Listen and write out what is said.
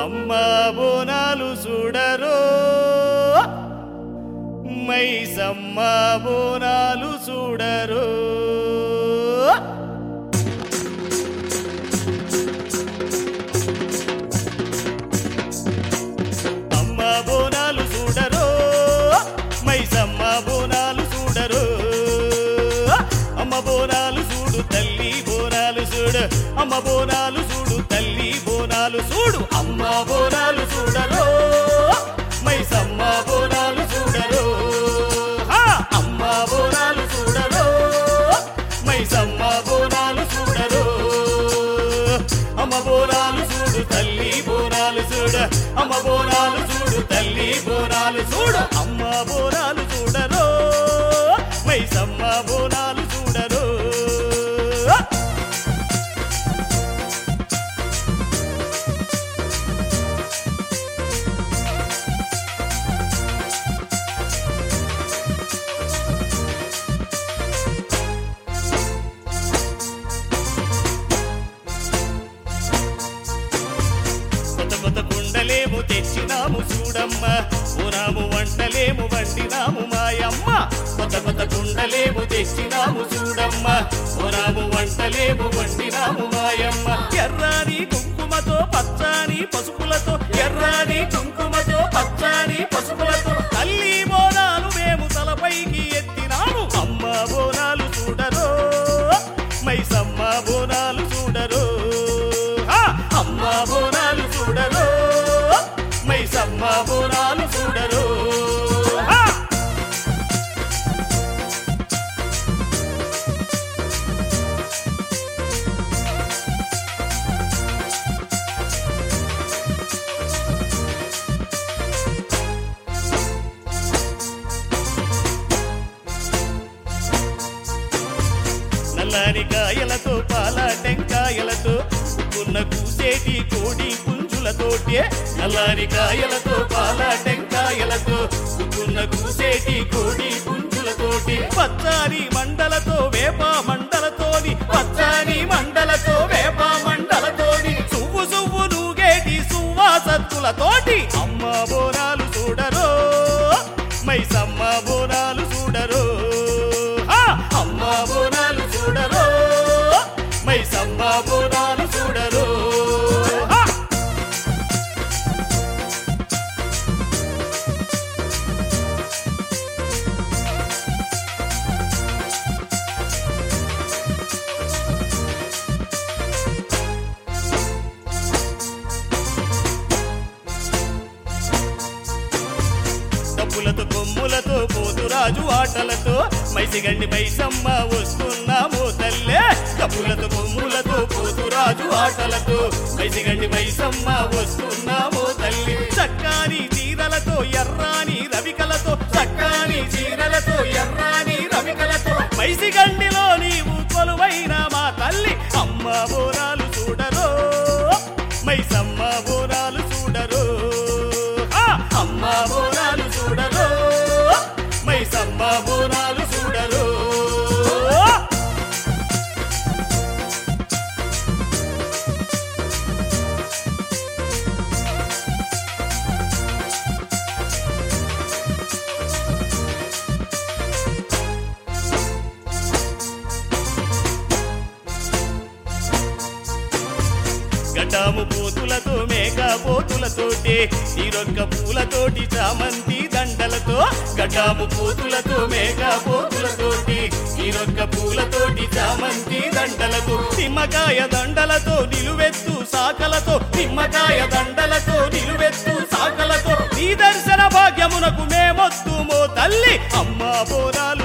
అమ్మ బోనాలు చూడరో మైసమ్మ బోనాలు చూడరో అమ్మ బోనాలు చూడరో మైసమ్మ బోనాలు చూడరో అమ్మ బోనాలు చూడు తల్లి బోనాలు చూడు అమ్మ బోనాలు చూడు తల్లి బోనాలు చూడు అమ్మ బోనాలు చూడరో మైసమ్మ బోనాలు చూడరో హా! అమ్మ బోనాలు చూడరో మైసమ్మ బోనాలు చూడరో అమ్మ బోనాలు చూడు తల్లి బోనాలు చూడు అమ్మ బోనాలు చూడు తల్లి బోనాలు చూడు అమ్మ బోనాలు చూడరో మైసమ్మ బోనాలు చూడరో కొత్త కొత్త కుండలేము తెచ్చినాము చూడమ్మ ఊరాము వంటలేము వండినాము మాయమ్మ కొత్త కొత్త కుండలేము తెచ్చినాము చూడమ్మ ఊరాము వంటలేము వండినాము మాయమ్మ ఎర్రాని కుంకుమతో పచ్చాని పసుపులతో ఎర్రాని కుంకుమతో పచ్చాని పసుపులతో తల్లి బోనాలు మేము తలపైకి ఎత్తినాము అమ్మ బోనాలు చూడరో మైసమ్మ బోనాలు చూడరో ఆ! అమ్మ బోనాలు చూడరో మైసమ్మ బోనాలు చూడరో ఆ! నల్లాని కాయలతో పాల టెంకాయలతో ఉప్పున్న కూసేటి కోడి పుంజులతోటే నల్లాని కాయలతో పాల టెంకాయలతో ఉప్పున్న కూసేటి కోడి పుంజులతోటి పచ్చాని మండలతో వేప మండలతోని పచ్చాని మండలతో వేప మండలతోని సువ్వు సువ్వు నూగేటి సువాసత్తులతోటి అమ్మ బోనాలు చూడరో మైసమ్మ బోనాలు చూడరో ఆ! అమ్మ బోనాలు చూడరో మైసమ్మ బోనాలు చూడరో ఆ! డబ్బులతో కొమ్ములతో పోతురాజు ఆటలతో మైసిగండి మైసమ్మ వస్తున్నాము తల్లే డబ్బులతో కొమ్ములతో పోతురాజు ఆటలతో మైసిగండి మైసమ్మ వస్తున్నాము తల్లి చక్కాని చీరలతో ఎర్రాని రవికలతో చక్కాని చీరలతో ఎర్రాని రవికలతో మైసిగండిలో నీవు కొలువైన మా తల్లి అమ్మ బోనాలు చూడరో మైసమ్మ బోనాలు చూడరో ఆ! అమ్మ బోనాలు చూడరో మైసమ్మ బోనాలు చూడరో గటాము పోతులతో మేక పోతులతోటి నీరొక్క పూలతోటి చామంతి దండలతో గటాము పోతులతో మేక పోతులతోటి నీరొక్క పూలతోటి చామంతి దండలతో నిమ్మకాయ దండలతో నిలువెత్తు సాకలతో నిమ్మకాయ దండలతో నిలువెత్తు సాకలతో నీ దర్శన భాగ్యమునకు మేమొత్తుమో తల్లి అమ్మ బోనాలు